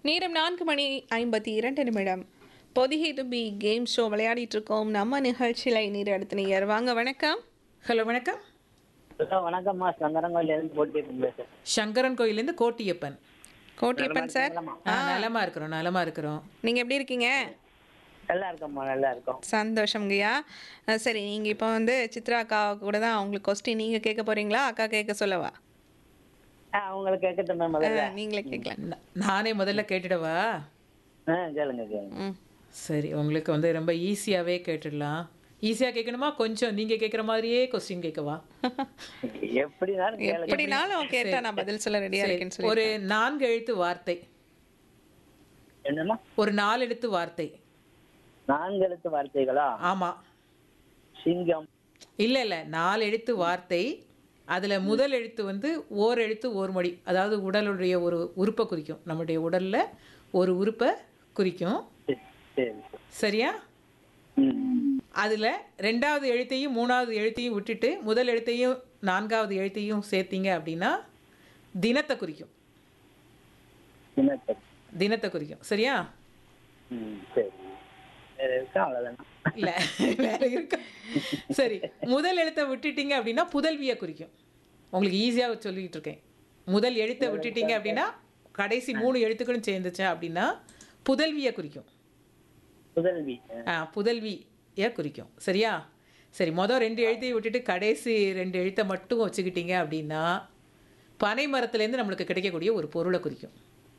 நேரம் நான்கு மணி ஐம்பத்தி இரண்டு நிமிடம் பொதிகை தும்பி கேம் ஷோ விளையாடிட்டு இருக்கோம் நம்ம நிகழ்ச்சியில் நீர் அடுத்த நேயர் வாங்க வணக்கம் ஹலோ வணக்கம் ஹலோ வணக்கம்மா சங்கரங்கோயில இருந்து போட்டிட்டு பேசுறேன் சங்கரன் கோயிலேருந்து கோட்டியப்பன் கோட்டியப்பன் சார் ஆ நலமா இருக்கிறோம் நலமா இருக்கிறோம் நீங்க எப்படி இருக்கீங்க நல்லா இருக்கம்மா நல்லா இருக்கோம் சந்தோஷம்ங்கய்யா அஹ் சரி நீங்க இப்போ வந்து சித்ரா அக்கா கூட தான் உங்களுக்கு கொஸ்டின் நீங்க கேட்க போறீங்களா அக்கா கேட்க சொல்லவா ஆ உங்களுக்கு கேட்கட்டுமே முதல்ல அஹ் நீங்களே கேட்கலாம் ந- நானே முதல்ல கேட்டுடவா ஆ கேளுங்க கேளுங்க ம் சரி உங்களுக்கு வந்து ரொம்ப ஈஸியாகவே கேட்டுடலாம் ஈஸியாக கேட்கணுமா கொஞ்சம் நீங்கள் கேட்குற மாதிரியே கொஸ்டின் கேட்கவா எப்படினாலும் கேளுங்க எப்படினாலும் கேட்டா நான் பதில் சொல்ல ரெடியா இருக்கேன்னு சொல்லி ஒரு நான்கு எழுத்து வார்த்தை என்னம்மா ஒரு நாலு எழுத்து வார்த்தை நான்கு எழுத்து வார்த்தைகளா ஆமாம் சிங்கம் இல்லை இல்லை நாலு எழுத்து வார்த்தை அதில் முதல் எழுத்து வந்து ஓர் எழுத்து ஓர் மொழி அதாவது உடலுடைய ஒரு உறுப்பை குறிக்கும் நம்முடைய உடலில் ஒரு உறுப்பை குறிக்கும் சரி சரி சரியா ம் அதில் ரெண்டாவது எழுத்தையும் மூணாவது எழுத்தையும் விட்டுட்டு முதல் எழுத்தையும் நான்காவது எழுத்தையும் சேர்த்தீங்க அப்படின்னா தினத்தை குறிக்கும் சின்னத்தை தினத்தை குறிக்கும் சரியா ம் சரி வேற இருக்கா அவ்வளோதானா இல்லை வேற இருக்கு சரி முதல் எழுத்தை விட்டுட்டீங்க அப்படின்னா புதல்வியை குறிக்கும் உங்களுக்கு ஈஸியாக சொல்லிட்டு இருக்கேன் முதல் எழுத்தை விட்டுட்டீங்க அப்படின்னா கடைசி மூணு எழுத்துக்களும் சேர்ந்துச்சு அப்படின்னா புதல்வியை குறிக்கும் புதல்வி ஆ புதல்வியை குறிக்கும் சரியா சரி மொதல் ரெண்டு எழுத்தையும் விட்டுட்டு கடைசி ரெண்டு எழுத்தை மட்டும் வச்சுக்கிட்டீங்க அப்படின்னா பனை மரத்துலேருந்து நம்மளுக்கு கிடைக்கக்கூடிய ஒரு பொருளை குறிக்கும்